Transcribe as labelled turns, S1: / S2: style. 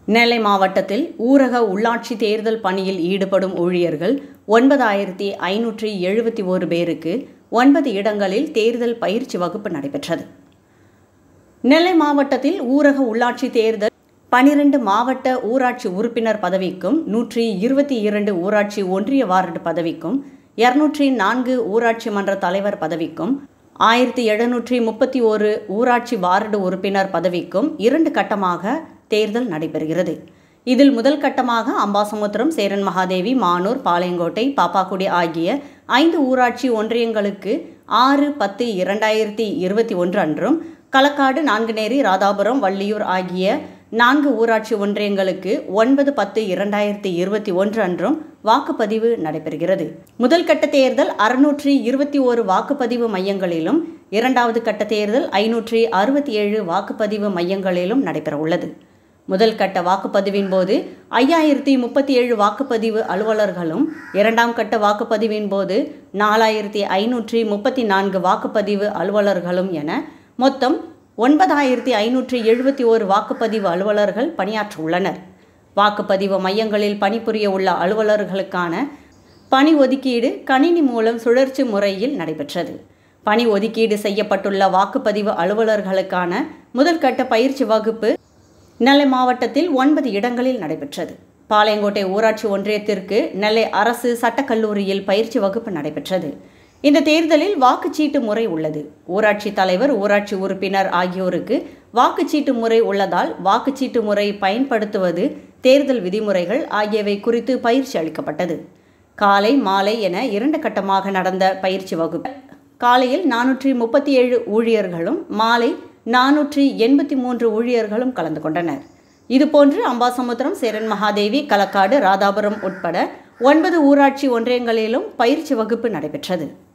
S1: நெல்லை மாவட்டத்தில் ஊரக உள்ளாட்சி தேர்தல் பணியில் ஈடுபடும் ஊழியர்கள் ஒன்பதாயிரத்தி ஐநூற்றி எழுபத்தி ஓரு பேருக்கு ஒன்பது இடங்களில் தேர்தல் பயிற்சி வகுப்பு நடைபெற்றது நெல்லை மாவட்டத்தில் ஊரக உள்ளாட்சி தேர்தல் பனிரெண்டு மாவட்ட ஊராட்சி உறுப்பினர் பதவிக்கும் நூற்றி இருபத்தி இரண்டு ஊராட்சி ஒன்றிய வார்டு பதவிக்கும் இருநூற்றி நான்கு ஊராட்சி மன்ற தலைவர் பதவிக்கும் ஆயிரத்தி எழுநூற்றி முப்பத்தி ஓரு ஊராட்சி வார்டு உறுப்பினர் பதவிக்கும் இரண்டு கட்டமாக தேர்தல் நடைபெறுகிறது இதில் முதல் கட்டமாக அம்பாசமுத்திரம் சேரன் மகாதேவி மானூர் பாளையங்கோட்டை பாப்பாக்குடி ஆகிய ஐந்து ஊராட்சி ஒன்றியங்களுக்கு ஆறு பத்து இரண்டாயிரத்தி இருபத்தி ஒன்று அன்றும் களக்காடு நான்குநேரி ராதாபுரம் வள்ளியூர் ஆகிய நான்கு ஊராட்சி ஒன்றியங்களுக்கு ஒன்பது பத்து இரண்டாயிரத்தி இருபத்தி ஒன்று அன்றும் வாக்குப்பதிவு நடைபெறுகிறது முதல் கட்ட தேர்தல் அறுநூற்றி இருபத்தி ஓரு வாக்குப்பதிவு மையங்களிலும் இரண்டாவது கட்ட தேர்தல் ஐநூற்றி அறுபத்தி ஏழு வாக்குப்பதிவு மையங்களிலும் நடைபெறவுள்ளது முதல் கட்ட வாக்குப்பதிவின் போது ஐயாயிரத்தி முப்பத்தி ஏழு வாக்குப்பதிவு அலுவலர்களும் இரண்டாம் கட்ட வாக்குப்பதிவின் போது நாலாயிரத்தி ஐநூற்றி முப்பத்தி நான்கு வாக்குப்பதிவு அலுவலர்களும் என மொத்தம் ஒன்பதாயிரத்தி ஐநூற்றி எழுபத்தி ஓரு வாக்குப்பதிவு அலுவலர்கள் பணியாற்ற உள்ளனர் வாக்குப்பதிவு மையங்களில் பணிபுரிய உள்ள அலுவலர்களுக்கான பணி ஒதுக்கீடு கணினி மூலம் சுழற்சி முறையில் நடைபெற்றது பணி ஒதுக்கீடு செய்யப்பட்டுள்ள வாக்குப்பதிவு அலுவலர்களுக்கான முதல் கட்ட பயிற்சி வகுப்பு நெல்லை மாவட்டத்தில் ஒன்பது இடங்களில் நடைபெற்றது பாளையங்கோட்டை ஊராட்சி ஒன்றியத்திற்கு நெல்லை அரசு சட்டக்கல்லூரியில் பயிற்சி வகுப்பு நடைபெற்றது இந்த தேர்தலில் வாக்குச்சீட்டு முறை உள்ளது ஊராட்சி தலைவர் ஊராட்சி உறுப்பினர் ஆகியோருக்கு வாக்குச்சீட்டு முறை உள்ளதால் வாக்குச்சீட்டு முறை பயன்படுத்துவது தேர்தல் விதிமுறைகள் ஆகியவை குறித்து பயிற்சி அளிக்கப்பட்டது காலை மாலை என இரண்டு கட்டமாக நடந்த பயிற்சி வகுப்பு காலையில் நானூற்றி முப்பத்தி ஏழு ஊழியர்களும் மாலை நானூற்றி எண்பத்தி மூன்று ஊழியர்களும் கலந்து கொண்டனர் இதுபோன்று அம்பாசமுத்திரம் சேரன் மகாதேவி களக்காடு ராதாபுரம் உட்பட ஒன்பது ஊராட்சி ஒன்றியங்களிலும் பயிற்சி வகுப்பு நடைபெற்றது